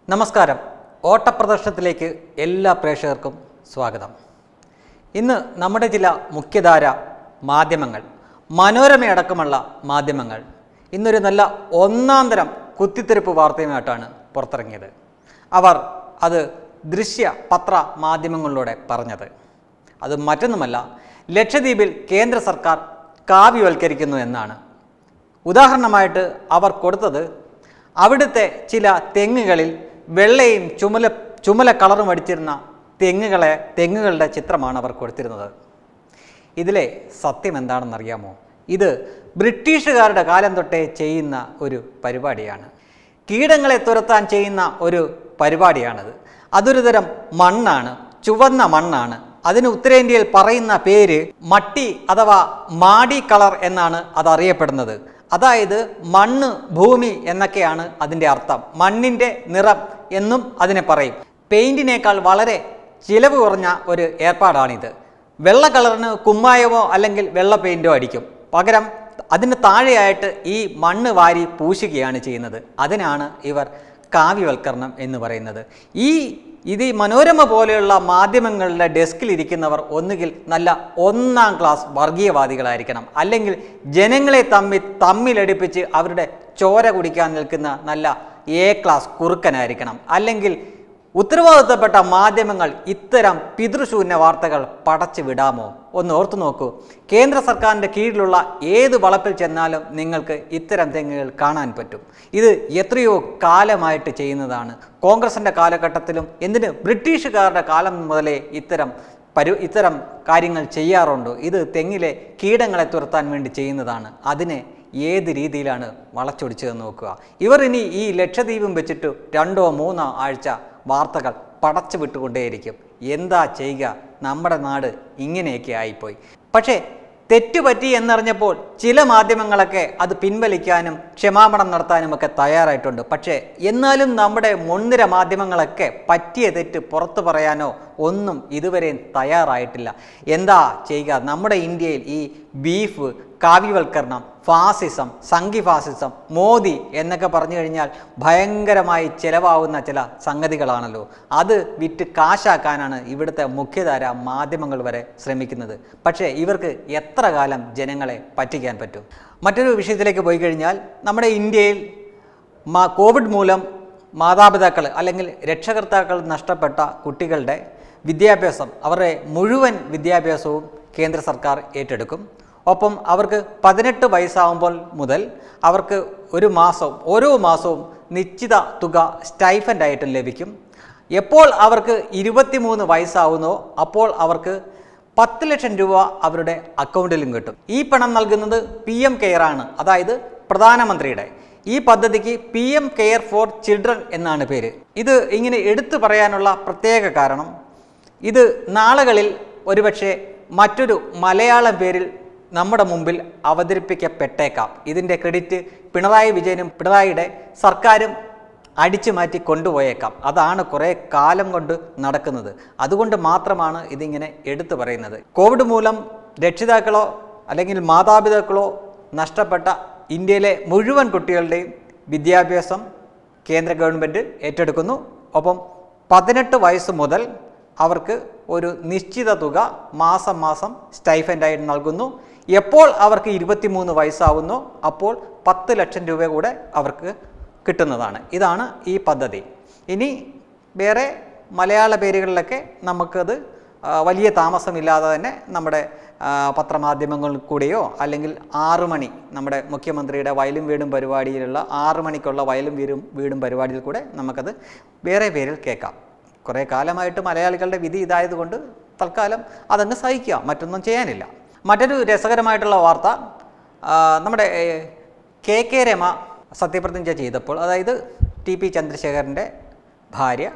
നമസ്കാരം ഓട്ടപ്രദർശനത്തിലേക്ക് എല്ലാ പ്രേക്ഷകർക്കും സ്വാഗതം ഇന്ന് നമ്മുടെ ചില മുഖ്യധാര മാധ്യമങ്ങൾ മനോരമയടക്കമുള്ള മാധ്യമങ്ങൾ ഇന്നൊരു നല്ല ഒന്നാം തരം കുത്തിത്തിരിപ്പ് വാർത്തയുമായിട്ടാണ് പുറത്തിറങ്ങിയത് അവർ അത് ദൃശ്യ പത്ര മാധ്യമങ്ങളിലൂടെ പറഞ്ഞത് അത് മറ്റൊന്നുമല്ല ലക്ഷദ്വീപിൽ കേന്ദ്ര സർക്കാർ കാവ്യവൽക്കരിക്കുന്നു എന്നാണ് ഉദാഹരണമായിട്ട് അവർ കൊടുത്തത് അവിടുത്തെ ചില തെങ്ങുകളിൽ വെള്ളയും ചുമല ചുമല കളറും അടിച്ചിരുന്ന തെങ്ങുകളെ തെങ്ങുകളുടെ ചിത്രമാണ് അവർ കൊടുത്തിരുന്നത് ഇതിലെ സത്യം എന്താണെന്നറിയാമോ ഇത് ബ്രിട്ടീഷുകാരുടെ കാലം തൊട്ടേ ചെയ്യുന്ന ഒരു പരിപാടിയാണ് കീടങ്ങളെ തുരത്താൻ ചെയ്യുന്ന ഒരു പരിപാടിയാണിത് അതൊരു തരം മണ്ണാണ് ചുവന്ന മണ്ണാണ് അതിന് ഉത്തരേന്ത്യയിൽ പറയുന്ന പേര് മട്ടി അഥവാ മാടി കളർ എന്നാണ് അത് അറിയപ്പെടുന്നത് അതായത് മണ്ണ് ഭൂമി എന്നൊക്കെയാണ് അതിൻ്റെ അർത്ഥം മണ്ണിൻ്റെ നിറം എന്നും അതിനെ പറയും പെയിൻറ്റിനേക്കാൾ വളരെ ചിലവ് കുറഞ്ഞ ഒരു ഏർപ്പാടാണിത് വെള്ള കളറിന് കുമ്മായമോ അല്ലെങ്കിൽ വെള്ള പെയിൻറ്റോ അടിക്കും പകരം അതിന് താഴെയായിട്ട് ഈ മണ്ണ് വാരി പൂശുകയാണ് ചെയ്യുന്നത് അതിനാണ് ഇവർ കാവ്യവൽക്കരണം എന്ന് പറയുന്നത് ഈ ഇത് ഈ മനോരമ പോലെയുള്ള മാധ്യമങ്ങളുടെ ഡെസ്കിൽ ഇരിക്കുന്നവർ ഒന്നുകിൽ നല്ല ഒന്നാം ക്ലാസ് വർഗീയവാദികളായിരിക്കണം അല്ലെങ്കിൽ ജനങ്ങളെ തമ്മിൽ തമ്മിലടിപ്പിച്ച് അവരുടെ ചോര കുടിക്കാൻ നിൽക്കുന്ന നല്ല എ ക്ലാസ് കുറുക്കനായിരിക്കണം അല്ലെങ്കിൽ ഉത്തരവാദിത്തപ്പെട്ട മാധ്യമങ്ങൾ ഇത്തരം പിതൃശൂന്യ വാർത്തകൾ പടച്ചു വിടാമോ ഒന്ന് ഓർത്തു നോക്കൂ കേന്ദ്ര സർക്കാരിൻ്റെ കീഴിലുള്ള ഏത് വളപ്പിൽ ചെന്നാലും നിങ്ങൾക്ക് ഇത്തരം തെങ്ങുകൾ കാണാൻ പറ്റും ഇത് എത്രയോ കാലമായിട്ട് ചെയ്യുന്നതാണ് കോൺഗ്രസിൻ്റെ കാലഘട്ടത്തിലും എന്തിന് ബ്രിട്ടീഷുകാരുടെ കാലം മുതലേ ഇത്തരം പരു ഇത്തരം കാര്യങ്ങൾ ചെയ്യാറുണ്ട് ഇത് തെങ്ങിലെ കീടങ്ങളെ തുരത്താൻ വേണ്ടി ചെയ്യുന്നതാണ് അതിനെ ഏത് രീതിയിലാണ് വളച്ചൊടിച്ചതെന്ന് നോക്കുക ഇവർ ഇനി ഈ ലക്ഷദ്വീപും വെച്ചിട്ട് രണ്ടോ മൂന്നോ ആഴ്ച വാർത്തകൾ പടച്ചു വിട്ടുകൊണ്ടേയിരിക്കും എന്താ ചെയ്യുക നമ്മുടെ നാട് ഇങ്ങനെയൊക്കെ ആയിപ്പോയി പക്ഷേ തെറ്റുപറ്റി എന്നറിഞ്ഞപ്പോൾ ചില മാധ്യമങ്ങളൊക്കെ അത് പിൻവലിക്കാനും ക്ഷമാപണം നടത്താനും ഒക്കെ തയ്യാറായിട്ടുണ്ട് പക്ഷേ എന്നാലും നമ്മുടെ മുൻനിര മാധ്യമങ്ങളൊക്കെ പറ്റിയ തെറ്റ് പുറത്തു പറയാനോ ഒന്നും ഇതുവരെയും തയ്യാറായിട്ടില്ല എന്താ ചെയ്യുക നമ്മുടെ ഇന്ത്യയിൽ ഈ ബീഫ് കാവ്യവൽക്കരണം ഫാസിസം സംഘി ഫാസിസം മോദി എന്നൊക്കെ പറഞ്ഞു കഴിഞ്ഞാൽ ഭയങ്കരമായി ചിലവാകുന്ന ചില സംഗതികളാണല്ലോ അത് വിറ്റ് കാശാക്കാനാണ് ഇവിടുത്തെ മുഖ്യധാര മാധ്യമങ്ങൾ വരെ ശ്രമിക്കുന്നത് പക്ഷേ ഇവർക്ക് എത്ര കാലം ജനങ്ങളെ പറ്റിക്കാൻ പറ്റും മറ്റൊരു വിഷയത്തിലേക്ക് പോയി കഴിഞ്ഞാൽ നമ്മുടെ ഇന്ത്യയിൽ മാ കോവിഡ് മൂലം മാതാപിതാക്കൾ അല്ലെങ്കിൽ രക്ഷകർത്താക്കൾ നഷ്ടപ്പെട്ട കുട്ടികളുടെ വിദ്യാഭ്യാസം അവരുടെ മുഴുവൻ വിദ്യാഭ്യാസവും കേന്ദ്ര സർക്കാർ ഏറ്റെടുക്കും ഒപ്പം അവർക്ക് പതിനെട്ട് വയസ്സാകുമ്പോൾ മുതൽ അവർക്ക് ഒരു മാസം ഓരോ മാസവും നിശ്ചിത തുക സ്റ്റൈഫൻ്റായിട്ടും ലഭിക്കും എപ്പോൾ അവർക്ക് ഇരുപത്തിമൂന്ന് വയസ്സാവുന്നോ അപ്പോൾ അവർക്ക് പത്ത് ലക്ഷം രൂപ അവരുടെ അക്കൗണ്ടിലും കിട്ടും ഈ പണം നൽകുന്നത് പി എം കെയർ ആണ് അതായത് പ്രധാനമന്ത്രിയുടെ ഈ പദ്ധതിക്ക് P M care for children എന്നാണ് പേര് ഇത് ഇങ്ങനെ എടുത്തു പറയാനുള്ള പ്രത്യേക കാരണം ഇത് നാളുകളിൽ ഒരുപക്ഷെ മറ്റൊരു മലയാളം പേരിൽ നമ്മുടെ മുമ്പിൽ അവതരിപ്പിക്കപ്പെട്ടേക്കാം ഇതിൻ്റെ ക്രെഡിറ്റ് പിണറായി വിജയനും പിണറായിയുടെ സർക്കാരും അടിച്ചു മാറ്റി കൊണ്ടുപോയേക്കാം അതാണ് കുറേ കാലം കൊണ്ട് നടക്കുന്നത് അതുകൊണ്ട് മാത്രമാണ് ഇതിങ്ങനെ എടുത്തു പറയുന്നത് കോവിഡ് മൂലം രക്ഷിതാക്കളോ അല്ലെങ്കിൽ മാതാപിതാക്കളോ നഷ്ടപ്പെട്ട ഇന്ത്യയിലെ മുഴുവൻ കുട്ടികളുടെയും വിദ്യാഭ്യാസം കേന്ദ്ര ഗവൺമെൻറ് ഏറ്റെടുക്കുന്നു ഒപ്പം പതിനെട്ട് വയസ്സ് മുതൽ അവർക്ക് ഒരു നിശ്ചിത തുക മാസം മാസം സ്റ്റൈഫൻ്റായിട്ട് നൽകുന്നു എപ്പോൾ അവർക്ക് ഇരുപത്തിമൂന്ന് വയസ്സാവുന്നോ അപ്പോൾ പത്ത് ലക്ഷം രൂപ കൂടെ അവർക്ക് കിട്ടുന്നതാണ് ഇതാണ് ഈ പദ്ധതി ഇനി വേറെ മലയാള പേരുകളിലൊക്കെ നമുക്കത് ആ, വലിയ താമസമില്ലാതെ തന്നെ നമ്മുടെ ആ, പത്രമാധ്യമങ്ങളിൽ കൂടെയോ അല്ലെങ്കിൽ ആറു മണി നമ്മുടെ മുഖ്യമന്ത്രിയുടെ വയലും വീടും പരിപാടിയിലുള്ള ആറു മണിക്കുള്ള വയലും വീടും വീടും പരിപാടിയിൽ കൂടെ നമുക്കത് വേറെ പേരിൽ കേൾക്കാം കുറേ കാലമായിട്ട് മലയാളികളുടെ വിധി ഇതായതുകൊണ്ട് തൽക്കാലം അതങ്ങ് സഹിക്കുക മറ്റൊന്നും ചെയ്യാനില്ല മറ്റൊരു രസകരമായിട്ടുള്ള വാർത്ത ആ, നമ്മുടെ ഏ, കെ കെ രമ സത്യപ്രതിജ്ഞ ചെയ്തപ്പോൾ അതായത് ടി പി ചന്ദ്രശേഖരൻ്റെ ഭാര്യ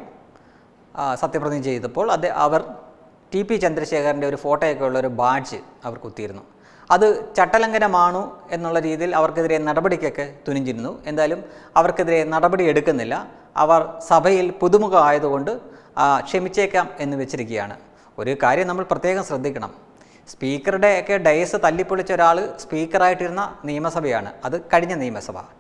ആ, സത്യപ്രതിജ്ഞ ചെയ്തപ്പോൾ അത് അവർ ടി പി ചന്ദ്രശേഖരൻ്റെ ഒരു ഫോട്ടോയൊക്കെ ഉള്ള ഒരു ബാഡ്ജ് അവർ കുത്തിയിരുന്നു അത് ചട്ടലംഘനമാണു എന്നുള്ള രീതിയിൽ അവർക്കെതിരെ നടപടിക്കൊക്കെ തുനിഞ്ഞിരുന്നു എന്തായാലും അവർക്കെതിരെ നടപടി എടുക്കുന്നില്ല അവർ സഭയിൽ പുതുമുഖ ആയതുകൊണ്ട് ആ, ക്ഷമിച്ചേക്കാം എന്ന് വെച്ചിരിക്കുകയാണ് ഒരു കാര്യം നമ്മൾ പ്രത്യേകം ശ്രദ്ധിക്കണം സ്പീക്കറുടെ ഒക്കെ ഡയസ് തല്ലിപ്പൊളിച്ച ഒരാൾ സ്പീക്കറായിട്ടിരുന്ന നിയമസഭയാണ് അത് കഴിഞ്ഞ നിയമസഭ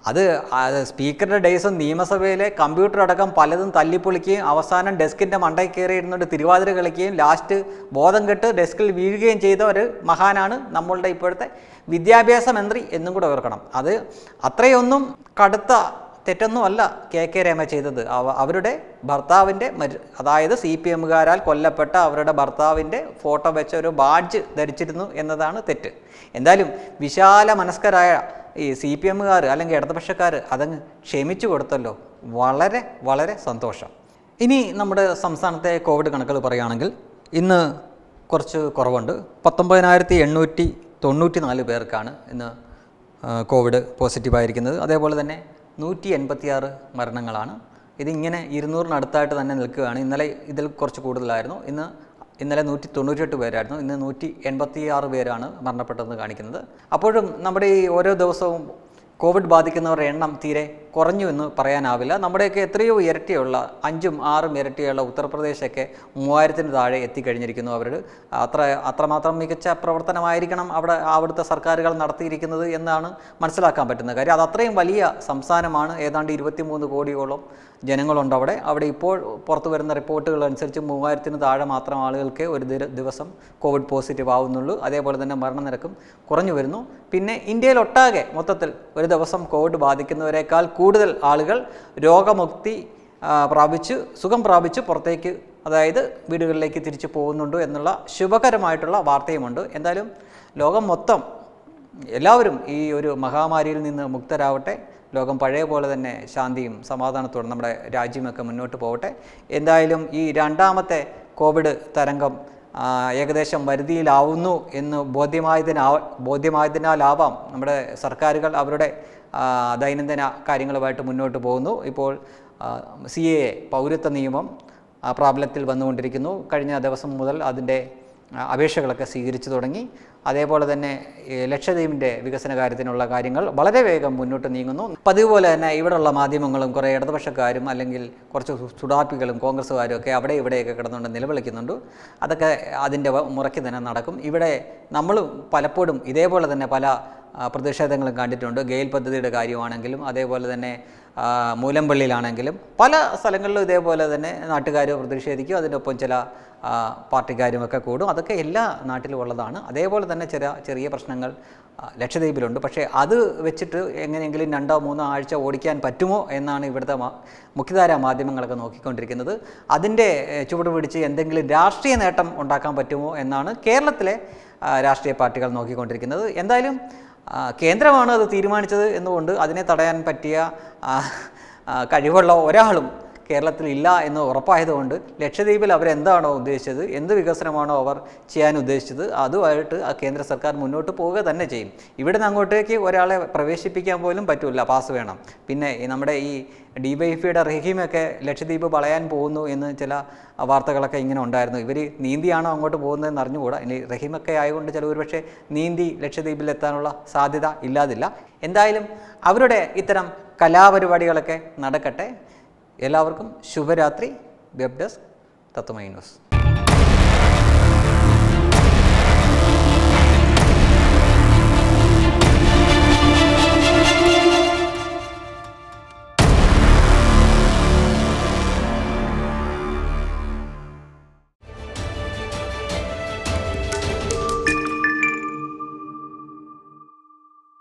അത് അത് സ്പീക്കറുടെ ഡേയ്സും നിയമസഭയിലെ കമ്പ്യൂട്ടർ അടക്കം പലതും തല്ലിപ്പൊളിക്കുകയും അവസാനം ഡെസ്കിൻ്റെ മണ്ടയിൽ കയറി ഇരുന്നുകൊണ്ട് തിരുവാതിര കളിക്കുകയും ലാസ്റ്റ് ബോധം കെട്ട് ഡെസ്കിൽ വീഴുകയും ചെയ്ത ഒരു മഹാനാണ് നമ്മളുടെ ഇപ്പോഴത്തെ വിദ്യാഭ്യാസ മന്ത്രി എന്നും കൂടെ ഓർക്കണം അത് അത്രയൊന്നും കടുത്ത തെറ്റൊന്നുമല്ല കെ കെ രമ ചെയ്തത് അവ അവരുടെ ഭർത്താവിൻ്റെ മരു അതായത് സി പി എമ്മുകാരാൽ കൊല്ലപ്പെട്ട അവരുടെ ഭർത്താവിൻ്റെ ഫോട്ടോ വെച്ച ഒരു ബാഡ്ജ് ധരിച്ചിരുന്നു എന്നതാണ് തെറ്റ് എന്തായാലും വിശാല മനസ്കരായ ഈ സി പി എമ്മുകാർ അല്ലെങ്കിൽ ഇടതുപക്ഷക്കാർ അതങ്ങ് ക്ഷമിച്ചു കൊടുത്തല്ലോ വളരെ വളരെ സന്തോഷം ഇനി നമ്മുടെ സംസ്ഥാനത്തെ കോവിഡ് കണക്കുകൾ പറയുകയാണെങ്കിൽ ഇന്ന് കുറച്ച് കുറവുണ്ട് പത്തൊമ്പതിനായിരത്തി എണ്ണൂറ്റി തൊണ്ണൂറ്റി നാല് പേർക്കാണ് ഇന്ന് ആ, കോവിഡ് പോസിറ്റീവായിരിക്കുന്നത് അതേപോലെ തന്നെ നൂറ്റി എൺപത്തിയാറ് മരണങ്ങളാണ് ഇതിങ്ങനെ ഇരുന്നൂറിനടുത്തായിട്ട് തന്നെ നിൽക്കുകയാണ് ഇന്നലെ ഇതിൽ കുറച്ച് കൂടുതലായിരുന്നു ഇന്ന് ഇന്നലെ നൂറ്റി തൊണ്ണൂറ്റെട്ട് പേരായിരുന്നു ഇന്ന് നൂറ്റി എൺപത്തി ആറ് പേരാണ് മരണപ്പെട്ടതെന്ന് കാണിക്കുന്നത് അപ്പോഴും നമ്മുടെ ഈ ഓരോ ദിവസവും കോവിഡ് ബാധിക്കുന്നവരുടെ എണ്ണം തീരെ കുറഞ്ഞു എന്ന് പറയാനാവില്ല നമ്മുടെയൊക്കെ എത്രയോ ഇരട്ടിയുള്ള അഞ്ചും ആറും ഇരട്ടിയുള്ള ഉത്തർപ്രദേശൊക്കെ മൂവായിരത്തിന് താഴെ എത്തിക്കഴിഞ്ഞിരിക്കുന്നു അവരുടെ അത്ര അത്രമാത്രം മികച്ച പ്രവർത്തനമായിരിക്കണം അവിടെ അവിടുത്തെ സർക്കാരുകൾ നടത്തിയിരിക്കുന്നത് എന്നാണ് മനസ്സിലാക്കാൻ പറ്റുന്ന കാര്യം അത് അത്രയും വലിയ സംസ്ഥാനമാണ് ഏതാണ്ട് ഇരുപത്തിമൂന്ന് കോടിയോളം ജനങ്ങളുണ്ട് അവിടെ അവിടെ ഇപ്പോൾ പുറത്തു വരുന്ന റിപ്പോർട്ടുകൾ അനുസരിച്ച് മൂവായിരത്തിന് താഴെ മാത്രം ആളുകൾക്ക് ഒരു ദിന- ദിവസം കോവിഡ് പോസിറ്റീവ് ആവുന്നുള്ളൂ അതേപോലെ തന്നെ മരണനിരക്കും കുറഞ്ഞു വരുന്നു പിന്നെ ഇന്ത്യയിലൊട്ടാകെ മൊത്തത്തിൽ ഒരു ദിവസം കോവിഡ് ബാധിക്കുന്നവരെക്കാൾ കൂടുതൽ ആളുകൾ രോഗമുക്തി ആ, പ്രാപിച്ച് സുഖം പ്രാപിച്ച് പുറത്തേക്ക് അതായത് വീടുകളിലേക്ക് തിരിച്ചു പോകുന്നുണ്ട് എന്നുള്ള ശുഭകരമായിട്ടുള്ള വാർത്തയുമുണ്ട് എന്തായാലും ലോകം മൊത്തം എല്ലാവരും ഈ ഒരു മഹാമാരിയിൽ നിന്ന് മുക്തരാവട്ടെ ലോകം പഴയ പോലെ തന്നെ ശാന്തിയും സമാധാനത്തോടെ നമ്മുടെ രാജ്യമൊക്കെ മുന്നോട്ട് പോകട്ടെ എന്തായാലും ഈ രണ്ടാമത്തെ കോവിഡ് തരംഗം ആ, ഏകദേശം വരുതിയിലാവുന്നു എന്ന് ബോധ്യമായതിനാ ബോധ്യമായതിനാലാവാം നമ്മുടെ സർക്കാരുകൾ അവരുടെ ആ, ദൈനംദിന കാര്യങ്ങളുമായിട്ട് മുന്നോട്ട് പോകുന്നു ഇപ്പോൾ സി എ പൗരത്വ നിയമം ആ, പ്രാബല്യത്തിൽ വന്നുകൊണ്ടിരിക്കുന്നു കഴിഞ്ഞ ദിവസം മുതൽ അതിൻ്റെ ആ, അപേക്ഷകളൊക്കെ സ്വീകരിച്ചു തുടങ്ങി അതേപോലെ തന്നെ ഈ ലക്ഷദ്വീപിൻ്റെ വികസന കാര്യത്തിനുള്ള കാര്യങ്ങൾ വളരെ വേഗം മുന്നോട്ട് നീങ്ങുന്നു പതിവ് പോലെ തന്നെ ഇവിടെയുള്ള മാധ്യമങ്ങളും കുറേ ഇടതുപക്ഷക്കാരും അല്ലെങ്കിൽ കുറച്ച് സു- സുഡാപ്പികളും കോൺഗ്രസ്സുകാരും ഒക്കെ അവിടെ ഇവിടെയൊക്കെ കിടന്നുകൊണ്ട് നിലവിളിക്കുന്നുണ്ട് അതൊക്കെ അതിൻ്റെ വ- മുറയ്ക്ക് തന്നെ നടക്കും ഇവിടെ നമ്മൾ പലപ്പോഴും ഇതേപോലെ തന്നെ പല ആ, പ്രതിഷേധങ്ങളും കണ്ടിട്ടുണ്ട് ഗെയിൽ പദ്ധതിയുടെ കാര്യമാണെങ്കിലും അതേപോലെ തന്നെ ആ, മൂലമ്പള്ളിയിലാണെങ്കിലും പല സ്ഥലങ്ങളിലും ഇതേപോലെ തന്നെ നാട്ടുകാർ പ്രതിഷേധിക്കും അതിനൊപ്പം ചില ആ, പാർട്ടിക്കാരുമൊക്കെ കൂടും അതൊക്കെ എല്ലാ നാട്ടിലും ഉള്ളതാണ് അതേപോലെ തന്നെ ചില ചെറിയ പ്രശ്നങ്ങൾ ആ, ലക്ഷദ്വീപിലുണ്ട് പക്ഷേ അത് വെച്ചിട്ട് എങ്ങനെയെങ്കിലും രണ്ടോ മൂന്നോ ആഴ്ച ഓടിക്കാൻ പറ്റുമോ എന്നാണ് ഇവിടുത്തെ മാ- മുഖ്യധാര മാധ്യമങ്ങളൊക്കെ നോക്കിക്കൊണ്ടിരിക്കുന്നത് അതിൻ്റെ ഏ, ചുവട് പിടിച്ച് എന്തെങ്കിലും രാഷ്ട്രീയ നേട്ടം ഉണ്ടാക്കാൻ പറ്റുമോ എന്നാണ് കേരളത്തിലെ ആ, രാഷ്ട്രീയ പാർട്ടികൾ നോക്കിക്കൊണ്ടിരിക്കുന്നത് എന്തായാലും ആ, കേന്ദ്രമാണ് അത് തീരുമാനിച്ചത് എന്നുകൊണ്ട് അതിനെ തടയാൻ പറ്റിയ ആ, ആ, കഴിവുള്ള ഒരാളും കേരളത്തിൽ ഇല്ല എന്ന് ഉറപ്പായതുകൊണ്ട് ലക്ഷദ്വീപിൽ അവരെന്താണോ ഉദ്ദേശിച്ചത് എന്ത് വികസനമാണോ അവർ ചെയ്യാൻ ഉദ്ദേശിച്ചത് അതുമായിട്ട് ആ കേന്ദ്ര സർക്കാർ മുന്നോട്ട് പോവുക തന്നെ ചെയ്യും ഇവിടെ നിന്ന് അങ്ങോട്ടേക്ക് ഒരാളെ പ്രവേശിപ്പിക്കാൻ പോലും പറ്റില്ല പാസ് വേണം പിന്നെ ഈ നമ്മുടെ ഈ ഡി വൈ എഫിയുടെ റഹീമൊക്കെ ലക്ഷദ്വീപ് വളയാൻ പോകുന്നു എന്ന് ചില വാർത്തകളൊക്കെ ഇങ്ങനെ ഉണ്ടായിരുന്നു ഇവർ നീന്തിയാണോ അങ്ങോട്ട് പോകുന്നതെന്ന് അറിഞ്ഞുകൂടാ ഇനി റഹീമൊക്കെ ആയതുകൊണ്ട് ചില ഒരുപക്ഷെ നീന്തി ലക്ഷദ്വീപിൽ എത്താനുള്ള സാധ്യത ഇല്ലാതില്ല എന്തായാലും അവരുടെ ഇത്തരം കലാപരിപാടികളൊക്കെ നടക്കട്ടെ എല്ലാവർക്കും ശുഭരാത്രി വെബ് ഡെസ്ക് തത്വമൈ ന്യൂസ്